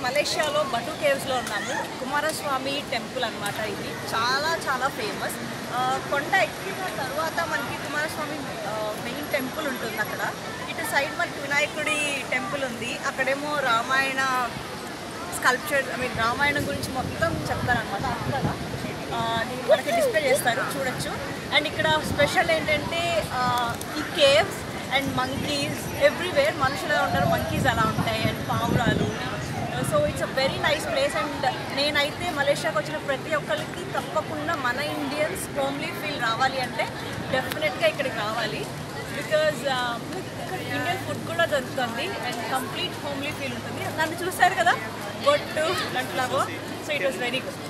మలేషియాలో బటు కేవ్స్లో ఉన్నాము కుమారస్వామి టెంపుల్ అన్నమాట ఇది చాలా చాలా ఫేమస్ కొండ ఎక్కిన తర్వాత మనకి కుమారస్వామి మెయిన్ టెంపుల్ ఉంటుంది అక్కడ ఇటు సైడ్ మనకి వినాయకుడి టెంపుల్ ఉంది అక్కడేమో Ramayana sculpture I mean Ramayanam గురించి మొత్తం చెప్తారనమాట అక్కడ ఆ, అది మనకి డిస్ప్లే చేస్తారు చూడొచ్చు అండ్ ఇక్కడ స్పెషల్ ఏంటంటే ఆ, ఈ కేవ్స్ అండ్ మంకీస్ ఎవ్రీవేర్ మనుషులు ఎలా ఉంటారు మంకీస్ అలా ఉంటాయి అండ్ పావురాలు so it's a very nice place and నేనైతే మలేషియాకి వచ్చిన ప్రతి ఒక్కరికి తప్పకుండా మన ఇండియన్స్ హోమ్లీ ఫీల్ రావాలి అంటే డెఫినెట్గా ఇక్కడికి రావాలి బికాజ్ ఇండియన్ ఫుడ్ కూడా దొరుకుతుంది అండ్ కంప్లీట్ హోమ్లీ ఫీల్ ఉంటుంది నన్ను చూశారు కదా బొట్టు అట్లాగో so it was very good